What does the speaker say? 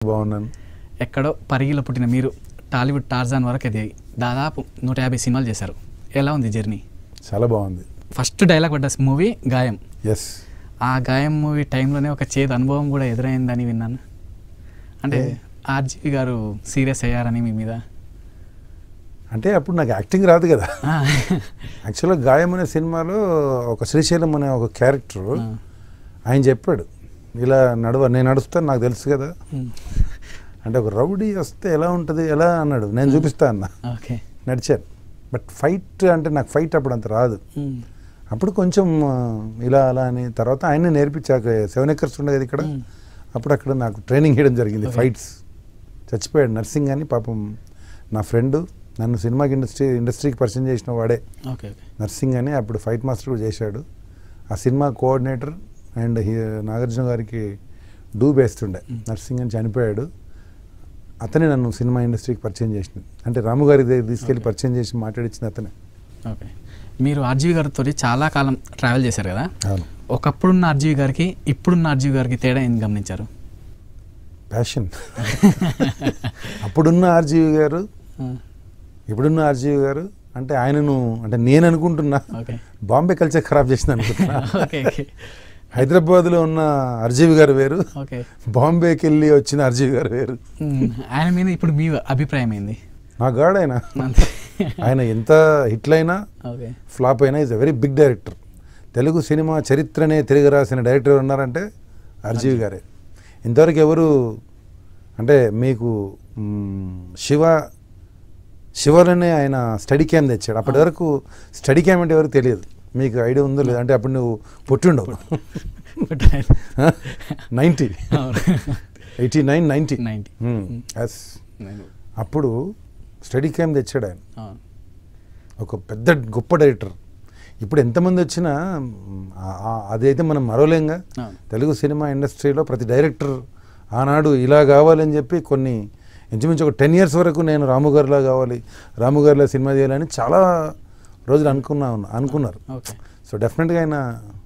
బాగున్నాను ఎక్కడో పరిగిలో పుట్టిన మీరు టాలీవుడ్ టార్జాన్ వరకు ఎదిగి దాదాపు నూట యాభై సినిమాలు చేశారు ఎలా ఉంది జర్నీ చాలా బాగుంది ఫస్ట్ డైలాగ్ పడ్డ మూవీ గాయం ఎస్ ఆ గాయం మూవీ టైంలోనే ఒక చేదు అనుభవం కూడా ఎదురైందని విన్నాను అంటే ఏ? ఆర్జీవి గారు సీరియస్ అయ్యారని మీ మీద అంటే అప్పుడు నాకు యాక్టింగ్ రాదు కదా ఆ. యాక్చువల్గా గాయం అనే సినిమాలో ఒక శ్రీశైలం అనే ఒక క్యారెక్టర్ ఆ. ఆయన చెప్పాడు ఇలా నడవ నేను నడుస్తాను నాకు తెలుసు కదా ఉమ్. అంటే ఒక రౌడీ వస్తే ఎలా ఉంటుంది ఎలా అన్నాడు నేను చూపిస్తా అన్న ఓకే నడిచాను బట్ ఫైట్ అంటే నాకు ఫైట్ అప్పుడు అంత రాదు ఉమ్. అప్పుడు కొంచెం ఆ, ఇలా అలా అని తర్వాత ఆయనే నేర్పించాక సెవెన్ ఎకర్స్ ఉండేది కదా ఇక్కడ ఉమ్. అప్పుడు అక్కడ నాకు ట్రైనింగ్ ఇవ్వడం జరిగింది Okay. ఫైట్స్ చచ్చిపోయాడు నర్సింగ్ అని పాపం నా ఫ్రెండ్ నన్ను సినిమాకి ఇండస్ట్రీ ఇండస్ట్రీకి పరిచయం చేసిన వాడే ఓకే ఓకే నర్సింగ్ అని అప్పుడు ఫైట్ మాస్టర్ కూడా చేశాడు ఆ సినిమా కోఆర్డినేటర్ అండ్ హీ నాగార్జున గారికి డూ వేస్తుండే Mm. నర్సింగ్ అని చనిపోయాడు అతనే నన్ను సినిమా ఇండస్ట్రీకి పరిచయం చేసింది అంటే రాము గారి దగ్గర తీసుకెళ్ళి Okay. పరిచయం చేసి మాట్లాడించింది అతనే ఓకే మీరు ఆర్జీవి గారితో చాలా కాలం ట్రావెల్ చేశారు కదా అవును ఒకప్పుడున్న ఆర్జీవి గారికి ఇప్పుడున్న ఆర్జీవి గారికి తేడా ఏం గమనించారు ప్యాషన్ అప్పుడున్న ఆర్జీవి గారు ఆ, ఇప్పుడున్న ఆర్జీవి గారు అంటే ఆయనను అంటే నేను అనుకుంటున్నా ఓకే బాంబే కల్చర్ ఖరాబ్ చేసింది అనుకుంటున్నా ఓకే ఓకే హైదరాబాద్లో ఉన్న అర్జీవి గారు వేరు ఓకే బాంబేకి వెళ్ళి వచ్చిన అర్జీవి గారు వేరు ఉమ్, ఆయన మీద ఇప్పుడు మీ అభిప్రాయం ఏంది నా గాడ్ ఆయన అంతే ఆయన ఎంత హిట్లు అయినా ఓకే ఫ్లాప్ అయినా is a very big director Telugu సినిమా చరిత్రనే తిరిగి రాసిన డైరెక్టర్ ఉన్నారంటే అర్జీవి గారే ఇంతవరకు ఎవరు అంటే మీకు మ్, శివ శివలోనే ఆయన స్టడీ క్యాంప్ తెచ్చాడు అప్పటి వరకు స్టడీ క్యాంప్ అంటే ఎవరికి తెలియదు మీకు ఐడియా ఉందో లేదు అంటే అప్పుడు నువ్వు పుట్టిండవు నైంటీ అవును. Eighty nine ninety 90. ఎస్ అప్పుడు స్టడీ క్యాంప్ తెచ్చాడు ఆయన అవును. ఒక పెద్ద గొప్ప డైరెక్టర్ ఇప్పుడు ఎంతమంది వచ్చినా మ్, ఆ- ఆ- అదైతే మనం మరోలేంగా అవును. తెలుగు సినిమా ఇండస్ట్రీలో ప్రతి డైరెక్టర్ ఆనాడు ఇలా కావాలని చెప్పి కొన్ని ఇంచుమించు ఒక టెన్ ఇయర్స్ వరకు నేను రాము గారిలా కావాలి రాము గారిలా సినిమా చేయాలని చాలా రోజులు అనుకున్నా అనుకున్నారు ఓకే సో డెఫినెట్గా ఆయన